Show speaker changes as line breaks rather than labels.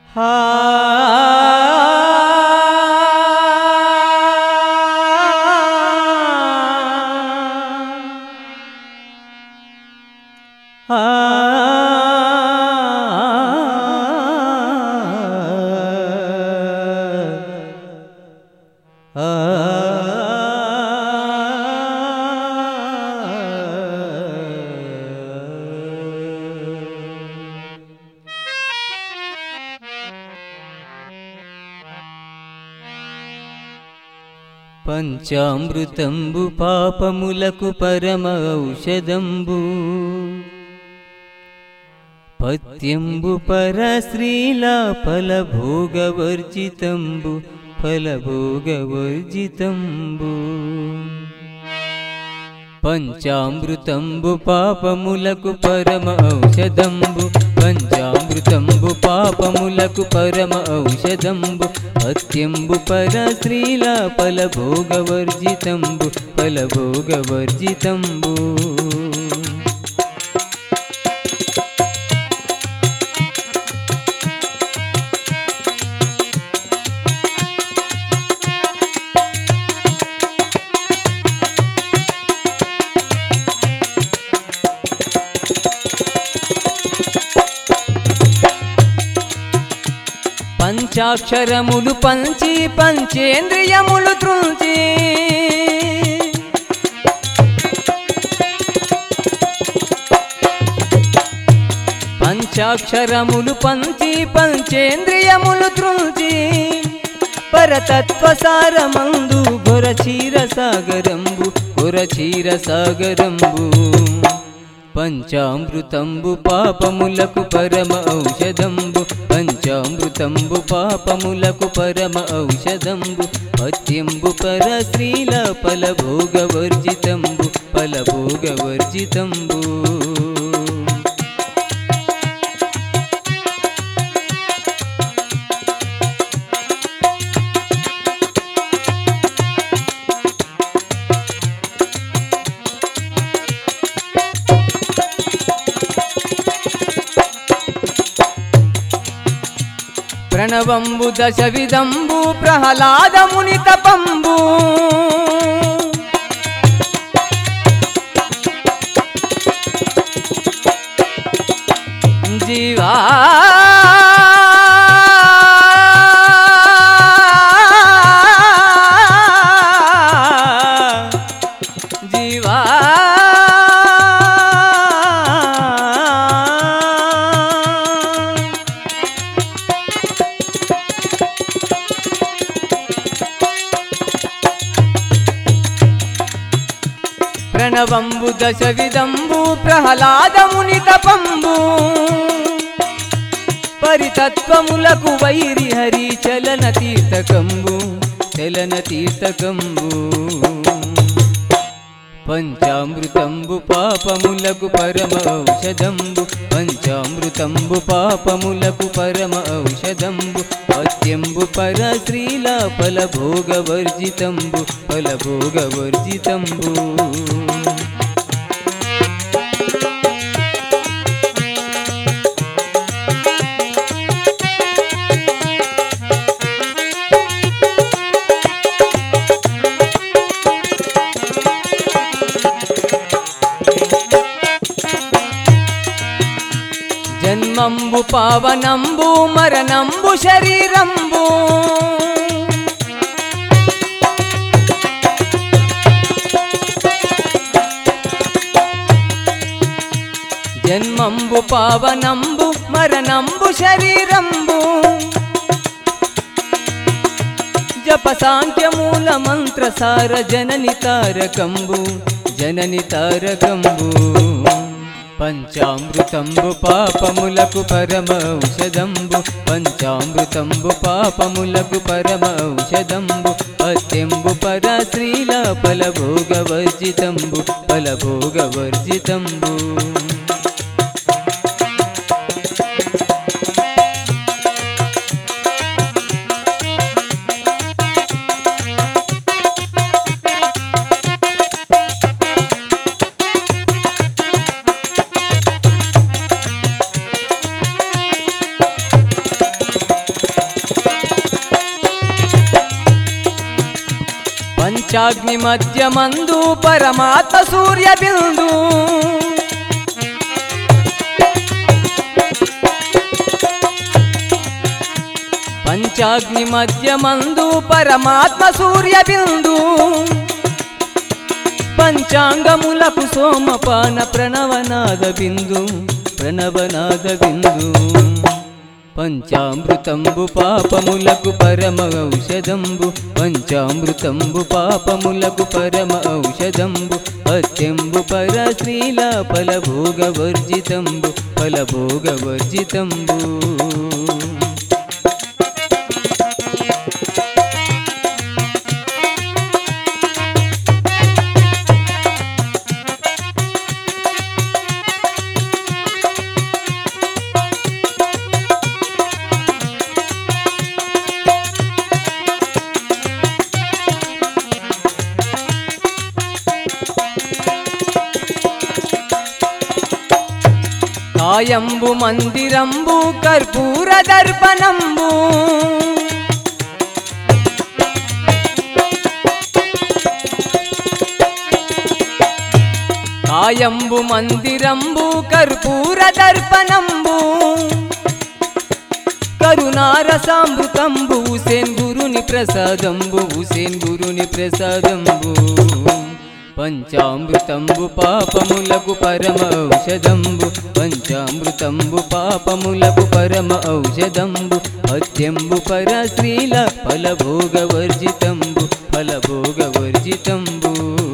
పంచామృతంబు పాపములకు పరమ ఔషధంబు పత్యంబు పర శ్రీలా ఫలభోగవర్జితంబు ఫలభోగవర్జితంబు పంచామృతంబు పాపములకు పరమ ఔషధంబు పంచామృతంబు పాపములకు పరమ ఔషధంబు అత్యంబు పర శ్రీల ఫలభోగవర్జితంబు ఫలభోగవర్జితంబు పంచాక్షరములు పంచి పంచేంద్రియములు త్రుంచి పంచాక్షరములు పంచి పంచేంద్రియములు త్రుంచి పరతత్వసారమందు గొరచీర సాగరంబు గొరచీర సాగరంబు పంచామృతంబు పాపములకు పరమ ఔషధంబు పంచామృతంబు పాపములకు పరమ ఔషధంబు పత్యంబు పర శ్రీల ఫలభోగవర్జితంబు ఫలభోగవర్జితంబు ప్రణవంబు దశ విదంబు ప్రహ్లాదముని తపంబు జీవా జీవా ప్రణవంబు దశ విదంబు ప్రహ్లాదముని తపంబు పరితత్వములకు వైరి హరి చలన తీర్థకంబు చలన తీర్థకంబు పంచామృతంబు పాపములకు పరమ ఔషధంబు పంచామృతంబు పాపములకు పరమ ఔషధంబు అత్యంబు పర శ్రీల ఫలభోగవర్జితంబు ఫలభోగవర్జితంబు జన్మంబు పావనంబు మరణంబు శరీరంబు జన్మంబు పావనంబు మరణంబు శరీరంబు జప సాంఖ్యమూల మంత్రసార జనని తారకంబు జనని తారకంబు పంచామృతంబు పాపములకు పరమ ఔషధంబు పంచామృతంబు పాపములకు పరమ ఔషధంబు అత్యంబు పర శ్రీల ఫలభోగవర్జితంబు ఫలభోగవర్జితంబు పంచాగ్ని మధ్యమందు పరమాత్మ సూర్య బిందు పంచాగ్ని మధ్యమందు పరమాత్మ సూర్య బిందు పంచాంగములకు సోమపాన ప్రణవనాద బిందు ప్రణవనాద బిందు పంచామృతంబు పాపములకు పరమ ఔషధంబు పంచామృతంబు పాపములకు పరమ ఔషధంబు పత్యంబు పర శ్రీల ఫలభోగ వర్జితంబు ఫలభోగ వర్జితంబు కాయంబు మందిరంబు కర్పూర దర్పణంబు కాయంబు మందిరంబు కర్పూర దర్పణంబు కరుణారసామృతంబు హుసేన్ గురుని ప్రసాదంబు హుసేన్ గురుని ప్రసాదంబు పంచామృతంబు పాపములకు పరమ ఔషధంబు పంచామృతంబు పాపములకు పరమ ఔషధంబు అత్యంబు పర శ్రీల ఫలభోగ వర్జితంబు ఫలభోగ వర్జితంబు